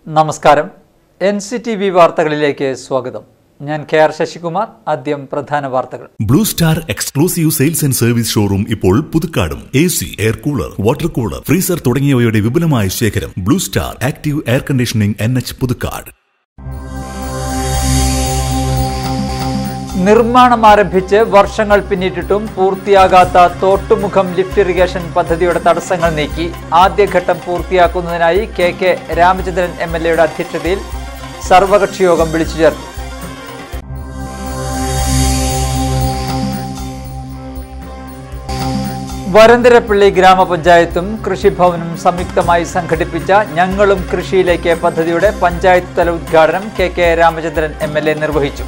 നമസ്കാരം N C T V വാർത്തകളിലേക്ക് സ്വാഗതം ഞാൻ കെ ആർ ശശികുമാർ ആദ്യം പ്രധാന വാർത്തകൾ blue star exclusive sales and service showroom ഇപ്പോൾ പുതുക്കാടും A C air cooler water cooler freezer തുടങ്ങിയവയുടെ വിപുലമായ ശേഖരം blue star active air conditioning N H Puthukkad നിർമ്മാണം ആരംഭിച്ച് വർഷങ്ങൾ പിന്നിട്ടിട്ടും പൂർത്തിയാകാത്ത തോട്ടുമുഖം ലിഫ്റ്റ് ഇറിഗേഷൻ പദ്ധതിയുടെ തടസ്സങ്ങൾ നീക്കി ആദ്യഘട്ടം പൂർത്തിയാക്കുന്നതിനായി K K Ramachandran M L എയുടെ അധ്യക്ഷതയിൽ സർവകക്ഷി യോഗം വിളിച്ചു ചേർത്തു വരന്തരപ്പള്ളി ഗ്രാമപഞ്ചായത്തും കൃഷിഭവനും സംയുക്തമായി സംഘടിപ്പിച്ച ഞങ്ങളും കൃഷിയിലേക്ക് പദ്ധതിയുടെ പഞ്ചായത്ത് തല ഉദ്ഘാടനം K K Ramachandran M L A നിർവഹിച്ചു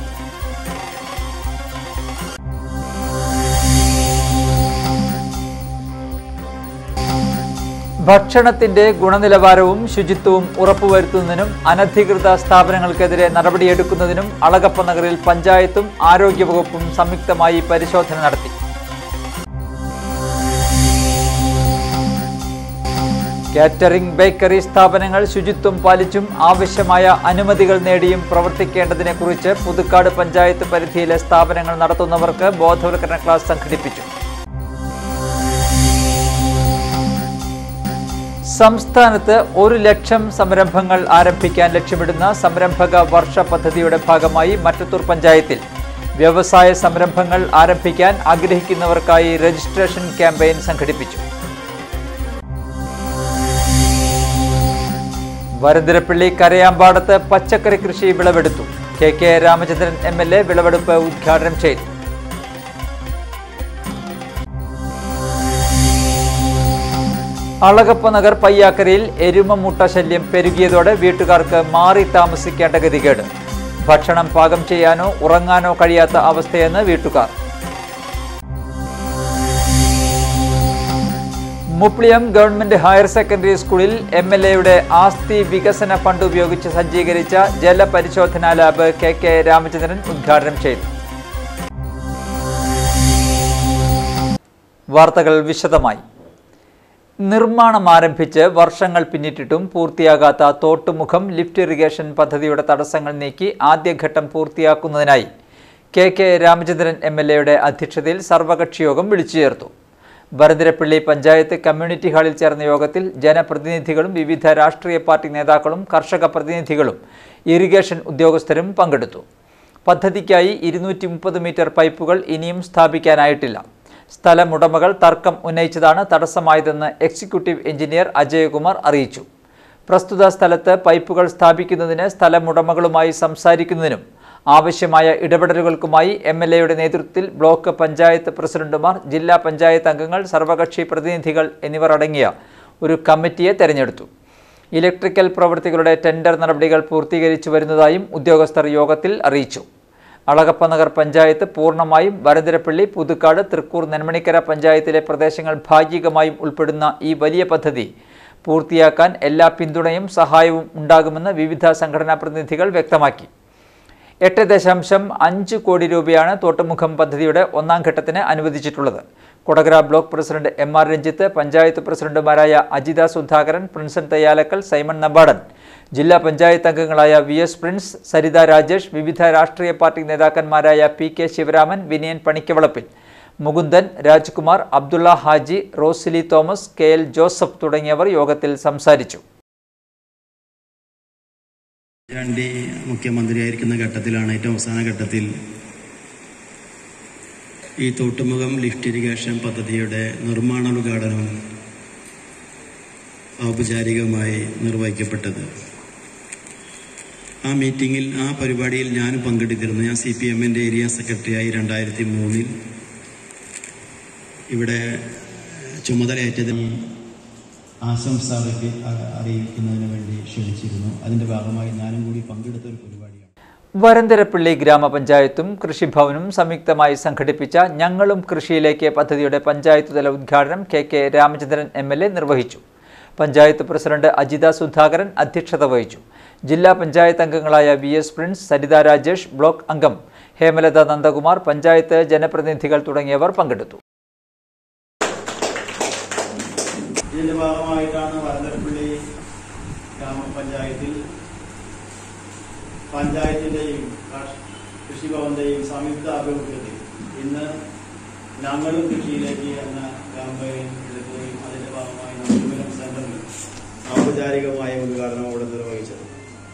ഭക്ഷണത്തിന്റെ ഗുണനിലവാരവും ശുചിത്വവും ഉറപ്പുവരുത്തുന്നതിനും അനധികൃത സ്ഥാപനങ്ങൾക്കെതിരെ നടപടിയെടുക്കുന്നതിനും അളഗപ്പ നഗറിൽ പഞ്ചായത്തും ആരോഗ്യവകുപ്പും സംയുക്തമായി പരിശോധന നടത്തി കാറ്ററിംഗ് ബേക്കറി സ്ഥാപനങ്ങൾ ശുചിത്വം പാലിച്ചും ആവശ്യമായ അനുമതികൾ നേടിയും പ്രവർത്തിക്കേണ്ടതിനെക്കുറിച്ച് പുതുക്കാട് പഞ്ചായത്ത് പരിധിയിലെ സ്ഥാപനങ്ങൾ നടത്തുന്നവർക്ക് ബോധവൽക്കരണ ക്ലാസ് സംഘടിപ്പിച്ചു സംസ്ഥാനത്ത് ഒരു ലക്ഷം സംരംഭങ്ങൾ ആരംഭിക്കാൻ ലക്ഷ്യമിടുന്ന സംരംഭക വർഷ പദ്ധതിയുടെ ഭാഗമായി മറ്റത്തൂർ പഞ്ചായത്തിൽ വ്യവസായ സംരംഭങ്ങൾ ആരംഭിക്കാൻ ആഗ്രഹിക്കുന്നവർക്കായി രജിസ്ട്രേഷൻ ക്യാമ്പയിൻ സംഘടിപ്പിച്ചു വരന്തരപ്പള്ളി കരയാമ്പാടത്ത് പച്ചക്കറി കൃഷി വിളവെടുത്തു K K Ramachandran M L A വിളവെടുപ്പ് ഉദ്ഘാടനം ചെയ്തു അളഗപ്പ നഗർ പയ്യാക്കരയിൽ എരുമമുട്ട ശല്യം പെരുകിയതോടെ വീട്ടുകാർക്ക് മാറി താമസിക്കേണ്ട ഗതികേട് ഭക്ഷണം പാകം ചെയ്യാനോ ഉറങ്ങാനോ കഴിയാത്ത അവസ്ഥയെന്ന് വീട്ടുകാർ മുപ്ലിയം ഗവൺമെന്റ് ഹയർ സെക്കൻഡറി സ്കൂളിൽ എം എൽ എയുടെ ആസ്തി വികസന ഫണ്ട് ഉപയോഗിച്ച് സജ്ജീകരിച്ച ജലപരിശോധനാ ലാബ് കെ കെ രാമചന്ദ്രൻ ഉദ്ഘാടനം ചെയ്തു വാർത്തകൾ വിശദമായി നിർമ്മാണം ആരംഭിച്ച് വർഷങ്ങൾ പിന്നിട്ടിട്ടും പൂർത്തിയാകാത്ത തോട്ടുമുഖം ലിഫ്റ്റ് ഇറിഗേഷൻ പദ്ധതിയുടെ തടസ്സങ്ങൾ നീക്കി ആദ്യഘട്ടം പൂർത്തിയാക്കുന്നതിനായി K K Ramachandran M L എയുടെ അധ്യക്ഷതയിൽ സർവകക്ഷി യോഗം വിളിച്ചു ചേർത്തു വരന്തരപ്പള്ളി പഞ്ചായത്ത് കമ്മ്യൂണിറ്റി ഹാളിൽ ചേർന്ന യോഗത്തിൽ ജനപ്രതിനിധികളും വിവിധ രാഷ്ട്രീയ പാർട്ടി നേതാക്കളും കർഷക പ്രതിനിധികളും ഇറിഗേഷൻ ഉദ്യോഗസ്ഥരും പങ്കെടുത്തു പദ്ധതിക്കായി ഇരുന്നൂറ്റി മുപ്പത് മീറ്റർ പൈപ്പുകൾ ഇനിയും സ്ഥാപിക്കാനായിട്ടില്ല സ്ഥലമുടമകൾ തർക്കം ഉന്നയിച്ചതാണ് തടസ്സമായതെന്ന് എക്സിക്യൂട്ടീവ് എഞ്ചിനീയർ അജയകുമാർ അറിയിച്ചു പ്രസ്തുത സ്ഥലത്ത് പൈപ്പുകൾ സ്ഥാപിക്കുന്നതിന് സ്ഥലമുടമകളുമായി സംസാരിക്കുന്നതിനും ആവശ്യമായ ഇടപെടലുകൾക്കുമായി എം എൽ എയുടെ നേതൃത്വത്തിൽ ബ്ലോക്ക് പഞ്ചായത്ത് പ്രസിഡന്റുമാർ ജില്ലാ പഞ്ചായത്ത് അംഗങ്ങൾ സർവകക്ഷി പ്രതിനിധികൾ എന്നിവർ അടങ്ങിയ ഒരു കമ്മിറ്റിയെ തെരഞ്ഞെടുത്തു ഇലക്ട്രിക്കൽ പ്രവൃത്തികളുടെ ടെൻഡർ നടപടികൾ പൂർത്തീകരിച്ചു വരുന്നതായും ഉദ്യോഗസ്ഥർ യോഗത്തിൽ അറിയിച്ചു അളഗപ്പ നഗർ പഞ്ചായത്ത് പൂർണ്ണമായും വരന്തരപ്പള്ളി പുതുക്കാട് തൃക്കൂർ നെന്മണിക്കര പഞ്ചായത്തിലെ പ്രദേശങ്ങൾ ഭാഗികമായും ഉൾപ്പെടുന്ന ഈ വലിയ പദ്ധതി പൂർത്തിയാക്കാൻ എല്ലാ പിന്തുണയും സഹായവും ഉണ്ടാകുമെന്ന് വിവിധ സംഘടനാ പ്രതിനിധികൾ വ്യക്തമാക്കി എട്ട് ദശാംശം അഞ്ച് കോടി രൂപയാണ് തോട്ടുമുഖം പദ്ധതിയുടെ ഒന്നാം ഘട്ടത്തിന് അനുവദിച്ചിട്ടുള്ളത് Kodakara block president M R Ranjith panchayat പ്രസിഡന്റുമാരായ അജിത സുധാകരൻ പ്രിൻസൻ തയ്യാലക്കൽ സൈമൺ നമ്പാടൻ ജില്ലാ പഞ്ചായത്ത് അംഗങ്ങളായ V S Prince Saritha Rajesh വിവിധ രാഷ്ട്രീയ പാർട്ടി നേതാക്കന്മാരായ P K Sivaraman Vinayan Panikkavalappil Mukundan Rajkumar Abdulla Haji Rosily Thomas K L Joseph തുടങ്ങിയവർ യോഗത്തിൽ സംസാരിച്ചു ഉമ്മൻചാണ്ടി മുഖ്യമന്ത്രിയായിരിക്കുന്ന ഘട്ടത്തിലാണ് ഏറ്റവും അവസാന ഘട്ടത്തിൽ ഈ തോട്ടുമുഖം ലിഫ്റ്റ് ഇറിഗേഷൻ പദ്ധതിയുടെ നിർമ്മാണോദ്ഘാടനം ഔപചാരികമായി നിർവഹിക്കപ്പെട്ടത് ആ മീറ്റിങ്ങിൽ ആ പരിപാടിയിൽ ഞാൻ പങ്കെടുത്തിരുന്നു ഞാൻ സി പി എമ്മിൻ്റെ ഏരിയ സെക്രട്ടറിയായി രണ്ടായിരത്തി മൂന്നിൽ ഇവിടെ ചുമതലയേറ്റതിൽ ആശംസ അറിയി- അറിയിക്കുന്നതിന് വേണ്ടി ക്ഷണിച്ചിരുന്നു അതിൻ്റെ ഭാഗമായി ഞാനും കൂടി പങ്കെടുത്ത ഒരു പരിപാടിയാണ് വരന്തരപ്പള്ളി ഗ്രാമപഞ്ചായത്തും കൃഷിഭവനും സംയുക്തമായി സംഘടിപ്പിച്ച ഞങ്ങളും കൃഷിയിലേക്ക് പദ്ധതിയുടെ പഞ്ചായത്ത് തല ഉദ്ഘാടനം K K Ramachandran M L A നിർവഹിച്ചു പഞ്ചായത്ത് പ്രസിഡന്റ് അജിത സുധാകരൻ അധ്യക്ഷത വഹിച്ചു ജില്ലാ പഞ്ചായത്ത് അംഗങ്ങളായ V S Prince Saritha Rajesh block അംഗം ഹേമലത നന്ദകുമാർ പഞ്ചായത്ത് ജനപ്രതിനിധികൾ തുടങ്ങിയവർ പങ്കെടുത്തു ഇതിന്റെ ഭാഗമായിട്ടാണ് വരന്തരപ്പള്ളി ഗ്രാമപഞ്ചായത്തിൽ പഞ്ചായത്തിന്റെയും കൃഷിഭവന്റെയും സംയുക്ത ആഭിമുഖ്യത്തിൽ ഇന്ന് ഞങ്ങളും കൃഷിയിലേക്ക് എന്ന ക്യാമ്പയിൻ എടുക്കുകയും അതിന്റെ ഭാഗമായി നവീകരണം സെന്ററിൽ ഔപചാരികമായ ഉദ്ഘാടനം അവിടെ നിർവഹിച്ചത്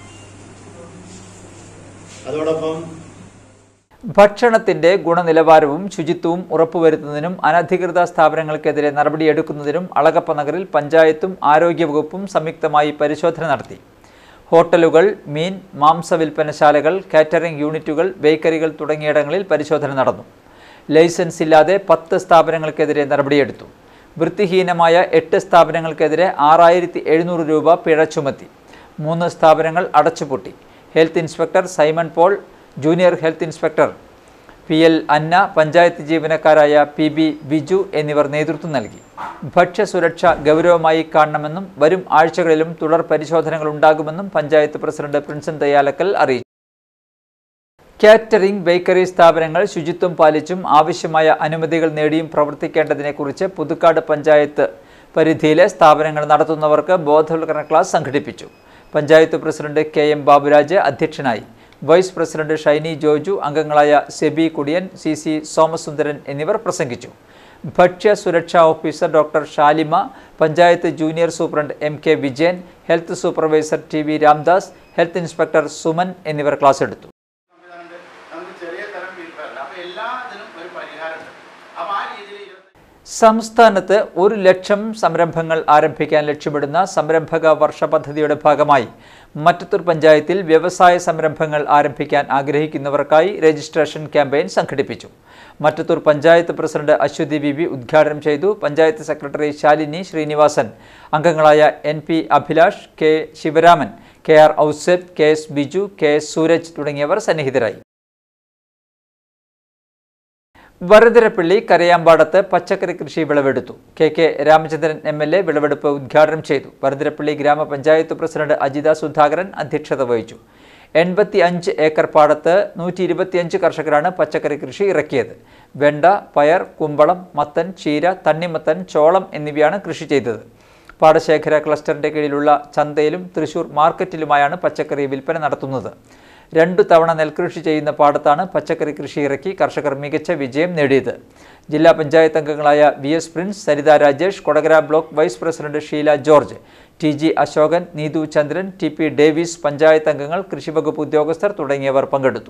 അതോടൊപ്പം ഭക്ഷണത്തിന്റെ ഗുണനിലവാരവും ശുചിത്വവും ഉറപ്പുവരുത്തുന്നതിനും അനധികൃത സ്ഥാപനങ്ങൾക്കെതിരെ നടപടിയെടുക്കുന്നതിനും അളഗപ്പ നഗറിൽ പഞ്ചായത്തും ആരോഗ്യവകുപ്പും സംയുക്തമായി പരിശോധന നടത്തി ഹോട്ടലുകൾ മീൻ മാംസ വിൽപ്പനശാലകൾ കാറ്ററിംഗ് യൂണിറ്റുകൾ ബേക്കറികൾ തുടങ്ങിയിടങ്ങളിൽ പരിശോധന നടന്നു ലൈസൻസ് ഇല്ലാതെ പത്ത് സ്ഥാപനങ്ങൾക്കെതിരെ നടപടിയെടുത്തു വൃത്തിഹീനമായ എട്ട് സ്ഥാപനങ്ങൾക്കെതിരെ ആറായിരത്തി എഴുന്നൂറ് രൂപ പിഴ ചുമത്തി മൂന്ന് സ്ഥാപനങ്ങൾ അടച്ചുപൂട്ടി health inspector Simon Paul junior health inspector P L Anna panchayat ജീവനക്കാരായ പി ബി ബിജു എന്നിവർ നേതൃത്വം നൽകി ഭക്ഷ്യസുരക്ഷ ഗൗരവമായി കാണണമെന്നും വരും ആഴ്ചകളിലും തുടർ പരിശോധനകൾ ഉണ്ടാകുമെന്നും പഞ്ചായത്ത് പ്രസിഡന്റ് പ്രിൻസൻ ദയാലക്കൽ അറിയിച്ചു കാറ്ററിംഗ് ബേക്കറി സ്ഥാപനങ്ങൾ ശുചിത്വം പാലിച്ചും ആവശ്യമായ അനുമതികൾ നേടിയും പ്രവർത്തിക്കേണ്ടതിനെക്കുറിച്ച് പുതുക്കാട് പഞ്ചായത്ത് പരിധിയിലെ സ്ഥാപനങ്ങൾ നടത്തുന്നവർക്ക് ബോധവൽക്കരണ ക്ലാസ് സംഘടിപ്പിച്ചു panchayat president K M Baburaj അധ്യക്ഷനായി വൈസ് പ്രസിഡന്റ് ഷൈനി ജോജു അംഗങ്ങളായ സെബി കുടിയൻ സി സി സോമസുന്ദരൻ എന്നിവർ പ്രസംഗിച്ചു ഭക്ഷ്യ സുരക്ഷാ officer doctor Shalima panchayat junior superintendent M K Vijayan health supervisor T V Ramdas health inspector Suman എന്നിവർ ക്ലാസ് എടുത്തു സംവിധാനമുണ്ട് നമുക്ക് ചെറിയ തരം വീഴ്ചയല്ല അപ്പൊ എല്ലാ ഇതിനും ഒരു പരിഹാരമുണ്ട് അപ്പൊ ആ രീതിയിൽ ഇരുപത്തി സംസ്ഥാനത്ത് ഒരു ലക്ഷം സംരംഭങ്ങൾ ആരംഭിക്കാൻ ലക്ഷ്യമിടുന്ന സംരംഭക വർഷ പദ്ധതിയുടെ ഭാഗമായി മറ്റത്തൂർ പഞ്ചായത്തിൽ വ്യവസായ സംരംഭങ്ങൾ ആരംഭിക്കാൻ ആഗ്രഹിക്കുന്നവർക്കായി രജിസ്ട്രേഷൻ ക്യാമ്പയിൻ സംഘടിപ്പിച്ചു മറ്റത്തൂർ പഞ്ചായത്ത് പ്രസിഡന്റ് അശ്വതി ബിബി ഉദ്ഘാടനം ചെയ്തു പഞ്ചായത്ത് സെക്രട്ടറി ശാലിനി ശ്രീനിവാസൻ അംഗങ്ങളായ N P Abhilash K Sivaraman K R Ouseph K S Biju K S Sooraj തുടങ്ങിയവർ സന്നിഹിതരായി വരദരപ്പള്ളി കരയാമ്പാടത്ത് പച്ചക്കറി കൃഷി വിളവെടുത്തു K K Ramachandran M L A വിളവെടുപ്പ് ഉദ്ഘാടനം ചെയ്തു വരദരപ്പള്ളി ഗ്രാമപഞ്ചായത്ത് പ്രസിഡന്റ് അജിത സുധാകരൻ അധ്യക്ഷത വഹിച്ചു എൺപത്തി അഞ്ച് ഏക്കർ പാടത്ത് നൂറ്റി ഇരുപത്തിയഞ്ച് കർഷകരാണ് പച്ചക്കറി കൃഷി ഇറക്കിയത് വെണ്ട പയർ കുമ്പളം മത്തൻ ചീര തണ്ണിമത്തൻ ചോളം എന്നിവയാണ് കൃഷി ചെയ്തത് പാടശേഖര ക്ലസ്റ്ററിന്റെ കീഴിലുള്ള ചന്തയിലും തൃശൂർ മാർക്കറ്റിലുമായാണ് പച്ചക്കറി വിൽപ്പന നടത്തുന്നത് രണ്ടു തവണ നെൽകൃഷി ചെയ്യുന്ന പാടത്താണ് പച്ചക്കറി കൃഷി ഇറക്കി കർഷകർ മികച്ച വിജയം നേടിയത് ജില്ലാ പഞ്ചായത്ത് അംഗങ്ങളായ V S Prince Saritha Rajesh Kodakara block vice president Sheela George T G Asokan Neethu Chandran T P Davis panchayat അംഗങ്ങൾ കൃഷിവകുപ്പ് ഉദ്യോഗസ്ഥർ തുടങ്ങിയവർ പങ്കെടുത്തു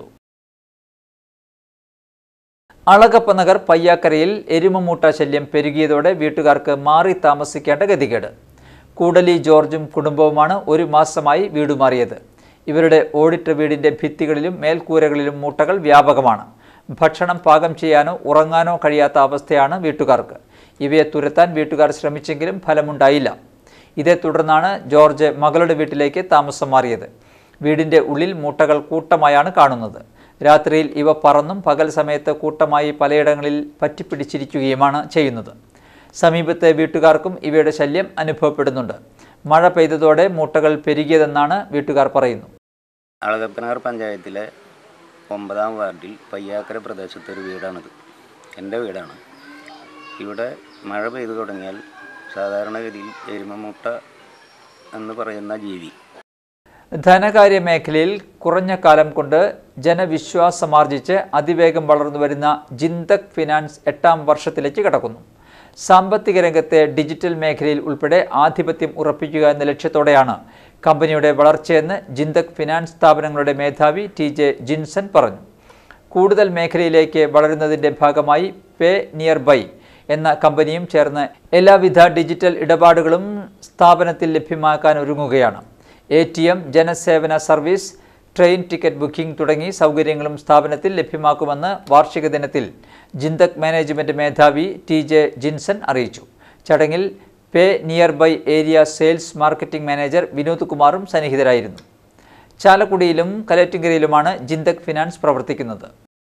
അളകപ്പ നഗർ പയ്യാക്കരയിൽ എരുമമൂട്ട ശല്യം പെരുകിയതോടെ വീട്ടുകാർക്ക് മാറി താമസിക്കേണ്ട ഗതികേട് കൂടലി ജോർജും കുടുംബവുമാണ് ഒരു മാസമായി വീട് മാറിയത് ഇവരുടെ ഓടിട്ട വീടിന്റെ ഭിത്തികളിലും മേൽക്കൂരകളിലും മൂട്ടകൾ വ്യാപകമാണ് ഭക്ഷണം പാകം ചെയ്യാനോ ഉറങ്ങാനോ കഴിയാത്ത അവസ്ഥയാണ് വീട്ടുകാർക്ക് ഇവയെ തുരത്താൻ വീട്ടുകാർ ശ്രമിച്ചെങ്കിലും ഫലമുണ്ടായില്ല ഇതേ തുടർന്നാണ് ജോർജ് മകളുടെ വീട്ടിലേക്ക് താമസം മാറിയത് വീടിന്റെ ഉള്ളിൽ മൂട്ടകൾ കൂട്ടമായാണ് കാണുന്നത് രാത്രിയിൽ ഇവ പറന്നും പകൽ സമയത്ത് കൂട്ടമായി പലയിടങ്ങളിൽ പറ്റിപ്പിടിച്ചിരിക്കുകയുമാണ് ചെയ്യുന്നത് സമീപത്തെ വീട്ടുകാർക്കും ഇവയുടെ ശല്യം അനുഭവപ്പെടുന്നുണ്ട് മഴ പെയ്തതോടെ മൂട്ടകൾ പെരുകിയതെന്നാണ് വീട്ടുകാർ പറയുന്നു അളകപ്പനഗർ പഞ്ചായത്തിലെ ഒമ്പതാം വാർഡിൽ പയ്യാക്കര പ്രദേശത്തെ ഒരു വീടാണിത് എൻ്റെ വീടാണ് ഇവിടെ മഴ പെയ്തു തുടങ്ങിയാൽ സാധാരണഗതിയിൽ എരുമമുട്ട എന്ന് പറയുന്ന ജീവി ധനകാര്യ മേഖലയിൽ കുറഞ്ഞ കാലം കൊണ്ട് ജനവിശ്വാസമാർജിച്ച് അതിവേഗം വളർന്നു വരുന്ന ജിന്തക് ഫിനാൻസ് എട്ടാം വർഷത്തിലേക്ക് കടക്കുന്നു സാമ്പത്തിക രംഗത്തെ ഡിജിറ്റൽ മേഖലയിൽ ഉൾപ്പെടെ ആധിപത്യം ഉറപ്പിക്കുക എന്ന ലക്ഷ്യത്തോടെയാണ് കമ്പനിയുടെ വളർച്ചയെന്ന് ജിന്തക് ഫിനാൻസ് സ്ഥാപനങ്ങളുടെ മേധാവി ടി ജെ ജിൻസൺ പറഞ്ഞു കൂടുതൽ മേഖലയിലേക്ക് വളരുന്നതിന്റെ ഭാഗമായി പേ നിയർ ബൈ എന്ന കമ്പനിയും ചേർന്ന് എല്ലാവിധ ഡിജിറ്റൽ ഇടപാടുകളും സ്ഥാപനത്തിൽ ലഭ്യമാക്കാൻ ഒരുങ്ങുകയാണ് എ ടി എം ജനസേവന സർവീസ് ട്രെയിൻ ടിക്കറ്റ് ബുക്കിംഗ് തുടങ്ങി സൗകര്യങ്ങളും സ്ഥാപനത്തിൽ ലഭ്യമാക്കുമെന്ന് വാർഷിക ദിനത്തിൽ ജിന്തക് മാനേജ്മെന്റ് മേധാവി ടി ജെ ജിൻസൺ അറിയിച്ചു ചടങ്ങിൽ pay near by area sales marketing manager Vinod കുമാറും സന്നിഹിതരായിരുന്നു ചാലക്കുടിയിലും കലേറ്റുങ്കരയിലുമാണ് ജിന്തക് ഫിനാൻസ് പ്രവർത്തിക്കുന്നത്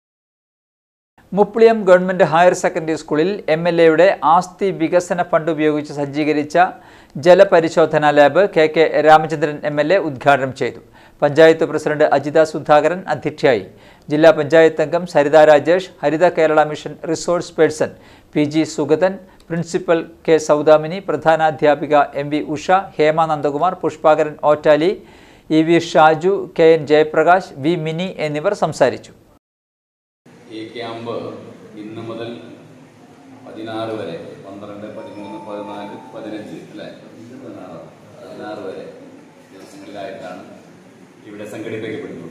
മുപ്ലിയം ഗവൺമെന്റ് ഹയർ സെക്കൻഡറി സ്കൂളിൽ എം എൽ എയുടെ ആസ്തി വികസന ഫണ്ട് ഉപയോഗിച്ച് സജ്ജീകരിച്ച ജലപരിശോധനാ lab K K Ramachandran M L A ഉദ്ഘാടനം ചെയ്തു പഞ്ചായത്ത് പ്രസിഡന്റ് അജിത സുധാകരൻ അധ്യക്ഷയായി ജില്ലാ പഞ്ചായത്ത് അംഗം Saritha Rajesh Haritha Kerala mission resource person P G Suguthan principal K Soudamini പ്രധാനാധ്യാപിക M V Usha Hema Nandakumar Pushpakaran Ottali E V Shaju K N Jayaprakash V Mini എന്നിവർ സംസാരിച്ചു ഈ ക്യാമ്പ് ഇന്ന് മുതൽ പതിനാറ് വരെ പന്ത്രണ്ട് പതിമൂന്ന് പതിനാല് പതിനഞ്ച് അല്ലേ പതിനാറ് പതിനാറ് വരെ ദിവസങ്ങളിലായിട്ടാണ് ഇവിടെ സംഘടിപ്പിക്കപ്പെടുന്നത്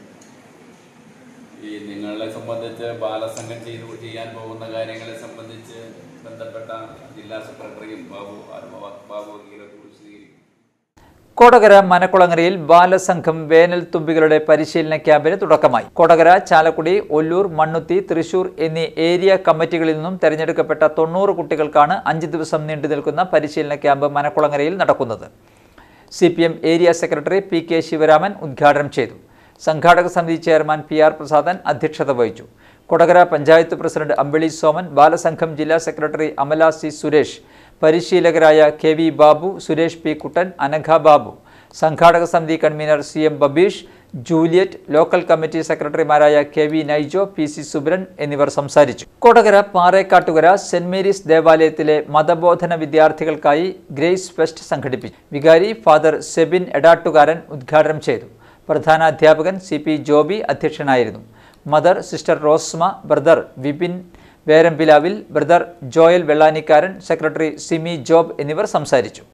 ഈ നിങ്ങളെ സംബന്ധിച്ച് ബാലസംഘം ചെയ്തു ചെയ്യാൻ പോകുന്ന കാര്യങ്ങളെ സംബന്ധിച്ച് ബന്ധപ്പെട്ട ജില്ലാ സെക്രട്ടറിയും ബാബു ബാബു വക്കീലൊക്കെ വിശദീകരിക്കും കൊടകര മനക്കുളങ്ങരയിൽ ബാലസംഘം വേനൽ തുമ്പികളുടെ പരിശീലന ക്യാമ്പിന് തുടക്കമായി കൊടകര ചാലക്കുടി ഒല്ലൂർ മണ്ണുത്തി തൃശൂർ എന്നീ ഏരിയ കമ്മിറ്റികളിൽ നിന്നും തെരഞ്ഞെടുക്കപ്പെട്ട തൊണ്ണൂറ് കുട്ടികൾക്കാണ് അഞ്ച് ദിവസം നീണ്ടു നിൽക്കുന്ന പരിശീലന ക്യാമ്പ് മനക്കുളങ്ങരയിൽ നടക്കുന്നത് C P M area secretary P K Sivaraman ഉദ്ഘാടനം ചെയ്തു സംഘാടക സമിതി ചെയർമാൻ പി ആർ പ്രസാദൻ അധ്യക്ഷത വഹിച്ചു കൊടകര പഞ്ചായത്ത് പ്രസിഡന്റ് അമ്പിളി സോമൻ ബാലസംഘം ജില്ലാ സെക്രട്ടറി അമല സി സുരേഷ് പരിശീലകരായ K V Babu Suresh P Kuttan Anagha Babu സംഘാടക സമിതി convener C M Babeesh Juliet local committee സെക്രട്ടറിമാരായ K V Naijo P C Subran എന്നിവർ സംസാരിച്ചു കൊടകര പാറേക്കാട്ടുകര സെന്റ് മേരീസ് ദേവാലയത്തിലെ മതബോധന വിദ്യാർത്ഥികൾക്കായി ഗ്രേസ് ഫെസ്റ്റ് സംഘടിപ്പിച്ചു വികാരി ഫാദർ സെബിൻ എടാട്ടുകാരൻ ഉദ്ഘാടനം ചെയ്തു പ്രധാന അധ്യാപകൻ സി പി ജോബി അധ്യക്ഷനായിരുന്നു mother sister Rosma brother Vipin Verambilavil brother Joel Vellanikkaran secretary Simi Job എന്നിവർ സംസാരിച്ചു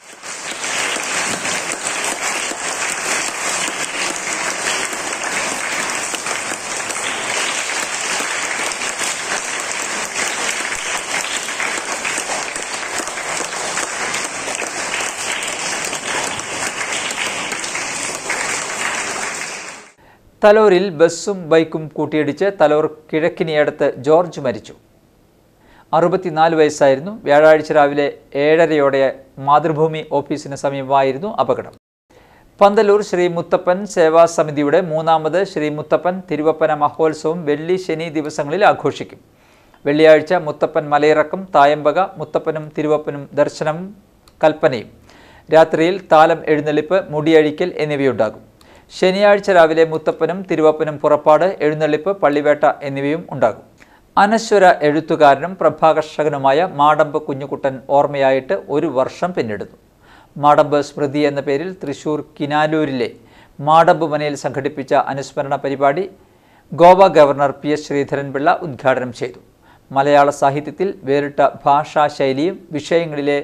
തലോരിൽ ബസ്സും ബൈക്കും കൂട്ടിയിടിച്ച് തലോർ കിഴക്കിനിയടുത്ത് ജോർജ് മരിച്ചു അറുപത്തിനാല് വയസ്സായിരുന്നു വ്യാഴാഴ്ച രാവിലെ ഏഴരയോടെ മാതൃഭൂമി ഓഫീസിന് സമീപമായിരുന്നു അപകടം പന്തലൂർ ശ്രീ മുത്തപ്പൻ സേവാ സമിതിയുടെ മൂന്നാമത് ശ്രീ മുത്തപ്പൻ തിരുവപ്പന മഹോത്സവം വെള്ളി ശനി ദിവസങ്ങളിൽ ആഘോഷിക്കും വെള്ളിയാഴ്ച മുത്തപ്പൻ മലയിറക്കം തായമ്പക മുത്തപ്പനും തിരുവപ്പനും ദർശനവും കൽപ്പനയും രാത്രിയിൽ താലം എഴുന്നള്ളിപ്പ് മുടിയഴിക്കൽ എന്നിവയുണ്ടാകും ശനിയാഴ്ച രാവിലെ മുത്തപ്പനും തിരുവപ്പനും പുറപ്പാട് എഴുന്നള്ളിപ്പ് പള്ളിവേട്ട എന്നിവയും ഉണ്ടാകും അനശ്വര എഴുത്തുകാരനും പ്രഭാകർഷകനുമായ മാടമ്പ് കുഞ്ഞുകുട്ടൻ ഓർമ്മയായിട്ട് ഒരു വർഷം പിന്നിടുന്നു മാടമ്പ് സ്മൃതി എന്ന പേരിൽ തൃശൂർ കിനാലൂരിലെ മാടമ്പ് മനയിൽ സംഘടിപ്പിച്ച അനുസ്മരണ പരിപാടി Goa governor P S Sreedharan Pillai ഉദ്ഘാടനം ചെയ്തു മലയാള സാഹിത്യത്തിൽ വേറിട്ട ഭാഷാശൈലിയും വിഷയങ്ങളിലെ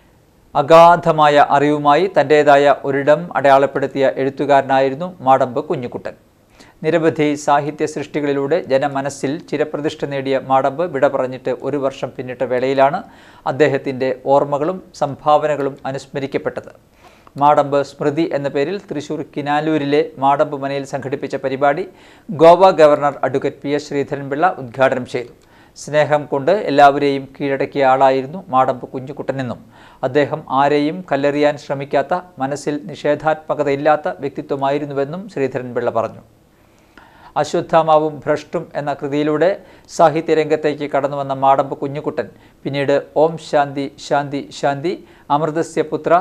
അഗാധമായ അറിവുമായി തൻ്റേതായ ഒരിടം അടയാളപ്പെടുത്തിയ എഴുത്തുകാരനായിരുന്നു മാടമ്പ് കുഞ്ഞുകുട്ടൻ നിരവധി സാഹിത്യ സൃഷ്ടികളിലൂടെ ജനമനസ്സിൽ ചിരപ്രതിഷ്ഠ നേടിയ മാടമ്പ് വിട പറഞ്ഞിട്ട് ഒരു വർഷം പിന്നിട്ട വേളയിലാണ് അദ്ദേഹത്തിൻ്റെ ഓർമ്മകളും സംഭാവനകളും അനുസ്മരിക്കപ്പെട്ടത് മാടമ്പ് സ്മൃതി എന്ന പേരിൽ തൃശൂർ കിനാലൂരിലെ മാടമ്പ് മനയിൽ സംഘടിപ്പിച്ച പരിപാടി Goa governor advocate P S Sreedharan Pillai ഉദ്ഘാടനം ചെയ്തു സ്നേഹം കൊണ്ട് എല്ലാവരെയും കീഴടക്കിയ ആളായിരുന്നു മാടമ്പ് കുഞ്ഞുകുട്ടനെന്നും അദ്ദേഹം ആരെയും കല്ലെറിയാൻ ശ്രമിക്കാത്ത മനസ്സിൽ നിഷേധാത്മകതയില്ലാത്ത വ്യക്തിത്വമായിരുന്നുവെന്നും ശ്രീധരൻപിള്ള പറഞ്ഞു അശ്വത്ഥാമാവും ഭ്രഷ്ടും എന്ന കൃതിയിലൂടെ സാഹിത്യരംഗത്തേക്ക് കടന്നുവന്ന മാടമ്പ് കുഞ്ഞുകുട്ടൻ പിന്നീട് ഓം ശാന്തി ശാന്തി ശാന്തി അമൃതസ്യ പുത്ര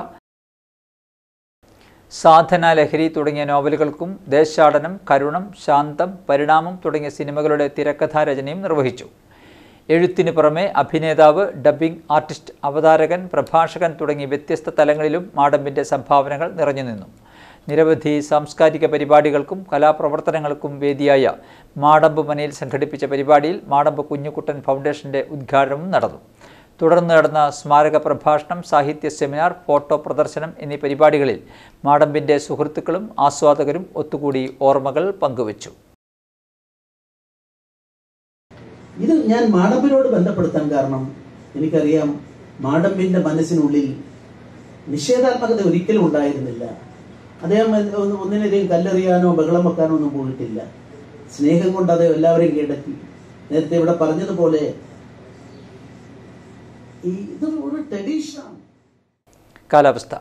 സാധന ലഹരി തുടങ്ങിയ നോവലുകൾക്കും ദേശാടനം കരുണം ശാന്തം പരിണാമം തുടങ്ങിയ സിനിമകളുടെ തിരക്കഥാരചനയും നിർവഹിച്ചു എഴുത്തിന് പുറമെ അഭിനേതാവ് ഡബ്ബിംഗ് ആർട്ടിസ്റ്റ് അവതാരകൻ പ്രഭാഷകൻ തുടങ്ങി വ്യത്യസ്ത തലങ്ങളിലും മാടമ്പിൻ്റെ സംഭാവനകൾ നിറഞ്ഞു നിന്നു നിരവധി സാംസ്കാരിക പരിപാടികൾക്കും കലാപ്രവർത്തനങ്ങൾക്കും വേദിയായ മാടമ്പ് മനയിൽ സംഘടിപ്പിച്ച പരിപാടിയിൽ മാടമ്പ് കുഞ്ഞുകുട്ടൻ ഫൗണ്ടേഷന്റെ ഉദ്ഘാടനവും നടന്നു തുടർന്ന് നടന്ന സ്മാരക പ്രഭാഷണം സാഹിത്യ സെമിനാർ ഫോട്ടോ പ്രദർശനം എന്നീ പരിപാടികളിൽ മാടമ്പിൻ്റെ സുഹൃത്തുക്കളും ആസ്വാദകരും ഒത്തുകൂടി ഓർമ്മകൾ പങ്കുവച്ചു ഇത് ഞാൻ മാടമ്പിനോട് ബന്ധപ്പെടുത്താൻ കാരണം എനിക്കറിയാം മാടമ്പിന്റെ മനസ്സിനുള്ളിൽ നിഷേധാത്മകത ഒരിക്കലും ഉണ്ടായിരുന്നില്ല അദ്ദേഹം ഒന്ന് ഒന്നിനധികം കല്ലെറിയാനോ ബഹളം വെക്കാനോ ഒന്നും പോയിട്ടില്ല സ്നേഹം കൊണ്ട് അത് എല്ലാവരെയും കീഴടക്കി നേരത്തെ ഇവിടെ പറഞ്ഞതുപോലെ ഈ ഇത് ഒരു ട്രഡീഷനാണ് കാലാവസ്ഥ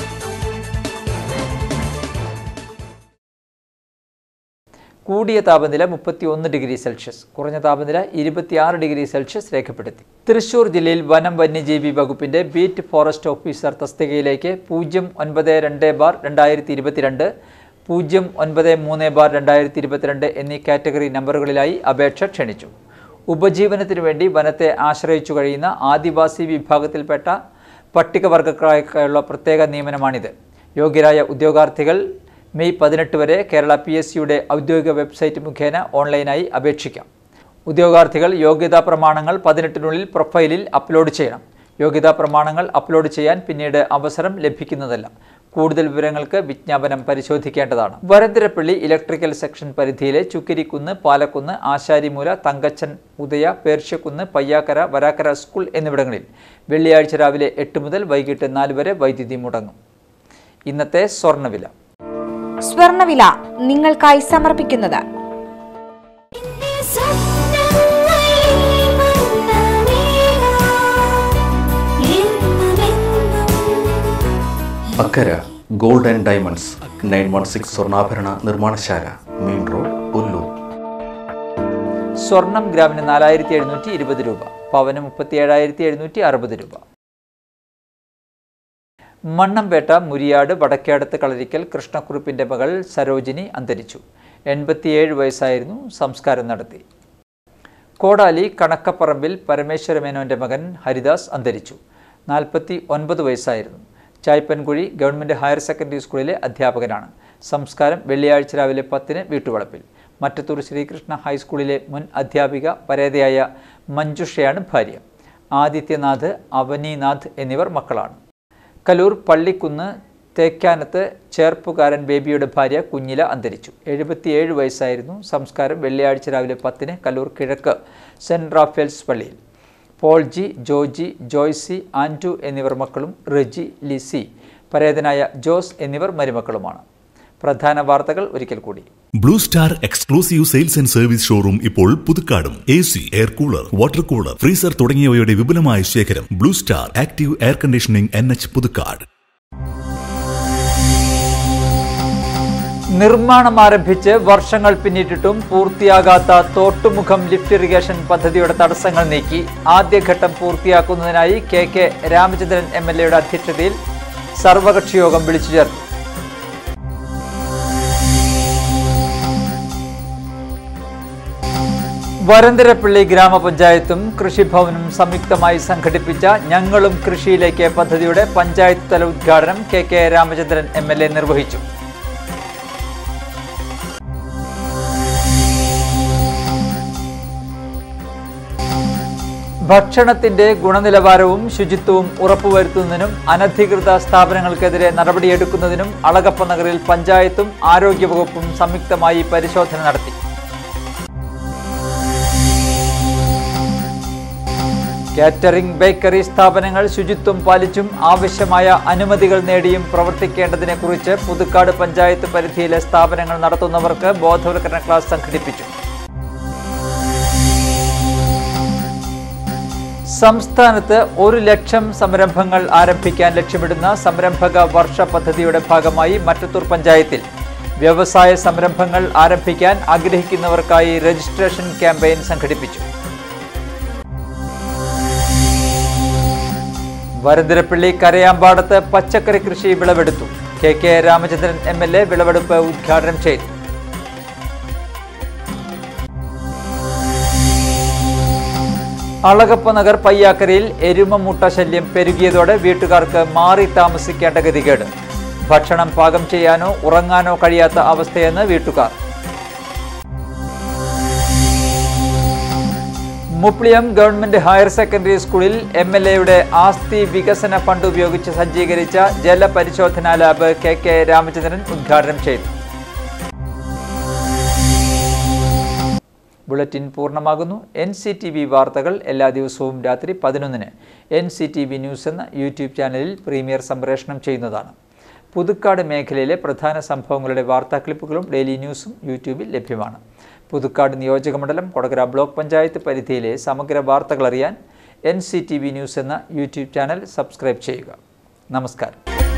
കൂടിയ താപനില മുപ്പത്തി ഒന്ന് ഡിഗ്രി സെൽഷ്യസ് കുറഞ്ഞ താപനില ഇരുപത്തിയാറ് ഡിഗ്രി സെൽഷ്യസ് രേഖപ്പെടുത്തി തൃശൂർ ജില്ലയിൽ വനം വന്യജീവി വകുപ്പിന്റെ ബീറ്റ് ഫോറസ്റ്റ് ഓഫീസർ തസ്തികയിലേക്ക് പൂജ്യം ഒൻപത് രണ്ട് ബാർ രണ്ടായിരത്തി ഇരുപത്തിരണ്ട് പൂജ്യം ഒൻപത് മൂന്ന് ബാർ രണ്ടായിരത്തി ഇരുപത്തിരണ്ട് എന്നീ കാറ്റഗറി നമ്പറുകളിലായി അപേക്ഷ ക്ഷണിച്ചു ഉപജീവനത്തിനു വേണ്ടി വനത്തെ ആശ്രയിച്ചു കഴിയുന്ന ആദിവാസി വിഭാഗത്തിൽപ്പെട്ട പട്ടികവർഗക്കാർക്കായുള്ള പ്രത്യേക നിയമനമാണിത് യോഗ്യരായ ഉദ്യോഗാർത്ഥികൾ മെയ് പതിനെട്ട് വരെ കേരള പി എസ് സിയുടെ ഔദ്യോഗിക വെബ്സൈറ്റ് മുഖേന ഓൺലൈനായി അപേക്ഷിക്കാം ഉദ്യോഗാർത്ഥികൾ യോഗ്യതാ പ്രമാണങ്ങൾ പതിനെട്ടിനുള്ളിൽ പ്രൊഫൈലിൽ അപ്ലോഡ് ചെയ്യണം യോഗ്യതാ പ്രമാണങ്ങൾ അപ്ലോഡ് ചെയ്യാൻ പിന്നീട് അവസരം ലഭിക്കുന്നതല്ല കൂടുതൽ വിവരങ്ങൾക്ക് വിജ്ഞാപനം പരിശോധിക്കേണ്ടതാണ് വരന്തരപ്പള്ളി ഇലക്ട്രിക്കൽ സെക്ഷൻ പരിധിയിലെ ചുക്കരിക്കുന്ന് പാലക്കുന്ന് ആശാരിമൂല തങ്കച്ചൻ ഉദയ പേർഷ്യക്കുന്ന് പയ്യാക്കര വരാക്കര സ്കൂൾ എന്നിവിടങ്ങളിൽ വെള്ളിയാഴ്ച രാവിലെ എട്ട് മുതൽ വൈകിട്ട് നാല് വരെ വൈദ്യുതി മുടങ്ങും ഇന്നത്തെ സ്വർണ്ണവില സ്വർണവില നിങ്ങൾക്കായി സമർപ്പിക്കുന്നത് Akkara gold and diamonds nine one six സ്വർണ്ണാഭരണ നിർമ്മാണശാല മെയിൻ റോഡ് ഒല്ലൂർ സ്വർണം ഗ്രാമിന് നാലായിരത്തി എഴുന്നൂറ്റി ഇരുപത് രൂപ പവന് മുപ്പത്തി ഏഴായിരത്തി എഴുന്നൂറ്റി അറുപത് രൂപ മണ്ണമ്പേട്ട മുരിയാട് വടക്കേടത്ത് കളരിക്കൽ കൃഷ്ണക്കുറുപ്പിന്റെ മകൾ സരോജിനി അന്തരിച്ചു എൺപത്തിയേഴ് വയസ്സായിരുന്നു സംസ്കാരം നടത്തി കോടാലി കണക്കപ്പറമ്പിൽ പരമേശ്വര മേനോന്റെ മകൻ ഹരിദാസ് അന്തരിച്ചു നാൽപ്പത്തി ഒൻപത് വയസ്സായിരുന്നു ചായ്പൻകുഴി ഗവൺമെൻറ് ഹയർ സെക്കൻഡറി സ്കൂളിലെ അധ്യാപകനാണ് സംസ്കാരം വെള്ളിയാഴ്ച രാവിലെ പത്തിന് വീട്ടുവളപ്പിൽ മറ്റത്തൂർ ശ്രീകൃഷ്ണ ഹൈസ്കൂളിലെ മുൻ അധ്യാപിക പരേതയായ മഞ്ജുഷയാണ് ഭാര്യ ആദിത്യനാഥ് അവനിനാഥ് എന്നിവർ മക്കളാണ് കലൂർ പള്ളിക്കുന്ന് തേക്കാനത്ത് ചേർപ്പുകാരൻ ബേബിയുടെ ഭാര്യ കുഞ്ഞില അന്തരിച്ചു എഴുപത്തിയേഴ് വയസ്സായിരുന്നു സംസ്കാരം വെള്ളിയാഴ്ച രാവിലെ പത്തിന് കലൂർ കിഴക്ക് സെൻറ് റാഫേൽസ് പള്ളിയിൽ പോൾ ജി ജോജി ജോയ്സി ആൻറ്റു എന്നിവർ മക്കളും റെജി ലിസി പരേതനായ ജോസ് എന്നിവർ മരുമക്കളുമാണ് പ്രധാന വാർത്തകൾ ഒരിക്കൽ കൂടി blue star exclusive sales and service showroom ഇപ്പോൾ പുതുക്കാടും A C air cooler water cooler freezer തുടങ്ങിയവയുടെ വിപുലമായ ശേഖരം blue star active air conditioning N H Puthukkad നിർമ്മാണം ആരംഭിച്ച് വർഷങ്ങൾ പിന്നിട്ടിട്ടും പൂർത്തിയാകാത്ത തോട്ടുമുഖം ലിഫ്റ്റ് ഇറിഗേഷൻ പദ്ധതിയുടെ തടസ്സങ്ങൾ നീക്കി ആദ്യഘട്ടം പൂർത്തിയാക്കുന്നതിനായി K K Ramachandran M L എയുടെ അധ്യക്ഷതയിൽ സർവകക്ഷി യോഗം വിളിച്ചു ചേർത്തു വരന്തരപ്പള്ളി ഗ്രാമപഞ്ചായത്തും കൃഷിഭവനും സംയുക്തമായി സംഘടിപ്പിച്ച ഞങ്ങളും കൃഷിയിലേക്ക് പദ്ധതിയുടെ പഞ്ചായത്ത് തല ഉദ്ഘാടനം K K Ramachandran M L A നിർവഹിച്ചു ഭക്ഷണത്തിന്റെ ഗുണനിലവാരവും ശുചിത്വവും ഉറപ്പുവരുത്തുന്നതിനും അനധികൃത സ്ഥാപനങ്ങൾക്കെതിരെ നടപടിയെടുക്കുന്നതിനും അളഗപ്പ നഗറിൽ പഞ്ചായത്തും ആരോഗ്യവകുപ്പും സംയുക്തമായി പരിശോധന നടത്തി കാറ്ററിംഗ് ബേക്കറി സ്ഥാപനങ്ങൾ ശുചിത്വം പാലിച്ചും ആവശ്യമായ അനുമതികൾ നേടിയും പ്രവർത്തിക്കേണ്ടതിനെക്കുറിച്ച് പുതുക്കാട് പഞ്ചായത്ത് പരിധിയിലെ സ്ഥാപനങ്ങൾ നടത്തുന്നവർക്ക് ബോധവൽക്കരണ ക്ലാസ് സംഘടിപ്പിച്ചു സംസ്ഥാനത്ത് ഒരു ലക്ഷം സംരംഭങ്ങൾ ആരംഭിക്കാൻ ലക്ഷ്യമിടുന്ന സംരംഭക വർഷ പദ്ധതിയുടെ ഭാഗമായി മറ്റത്തൂർ പഞ്ചായത്തിൽ വ്യവസായ സംരംഭങ്ങൾ ആരംഭിക്കാൻ ആഗ്രഹിക്കുന്നവർക്കായി രജിസ്ട്രേഷൻ ക്യാമ്പയിൻ സംഘടിപ്പിച്ചു വരന്തരപ്പള്ളി കരയാമ്പാടത്ത് പച്ചക്കറി കൃഷി വിളവെടുത്തു K K Ramachandran M L A വിളവെടുപ്പ് ഉദ്ഘാടനം ചെയ്തു അളഗപ്പ നഗർ പയ്യാക്കരയിൽ എരുമമുട്ട ശല്യം പെരുകിയതോടെ വീട്ടുകാർക്ക് മാറി താമസിക്കേണ്ട ഗതികേട് ഭക്ഷണം പാകം ചെയ്യാനോ ഉറങ്ങാനോ കഴിയാത്ത അവസ്ഥയെന്ന് വീട്ടുകാർ മുപ്ലിയം ഗവൺമെന്റ് ഹയർ സെക്കൻഡറി സ്കൂളിൽ എം എൽ എയുടെ ആസ്തി വികസന ഫണ്ട് ഉപയോഗിച്ച് സജ്ജീകരിച്ച ജലപരിശോധനാ ലാബ് കെ കെ രാമചന്ദ്രൻ ഉദ്ഘാടനം ചെയ്തു ബുള്ളറ്റിൻ പൂർണ്ണമാകുന്നു എൻ സി ടി വി വാർത്തകൾ എല്ലാ ദിവസവും രാത്രി പതിനൊന്നിന് N C T V news എന്ന യൂട്യൂബ് ചാനലിൽ പ്രീമിയർ സംപ്രേഷണം ചെയ്യുന്നതാണ് പുതുക്കാട് മേഖലയിലെ പ്രധാന സംഭവങ്ങളുടെ വാർത്താ ക്ലിപ്പുകളും ഡെയിലി ന്യൂസും യൂട്യൂബിൽ ലഭ്യമാണ് പുതുക്കാട് നിയോജകമണ്ഡലം കൊടകര ബ്ലോക്ക് പഞ്ചായത്ത് പരിധിയിലെ സമഗ്ര വാർത്തകൾ അറിയാൻ N C T V news എന്ന യൂട്യൂബ് ചാനൽ സബ്സ്ക്രൈബ് ചെയ്യുക നമസ്കാരം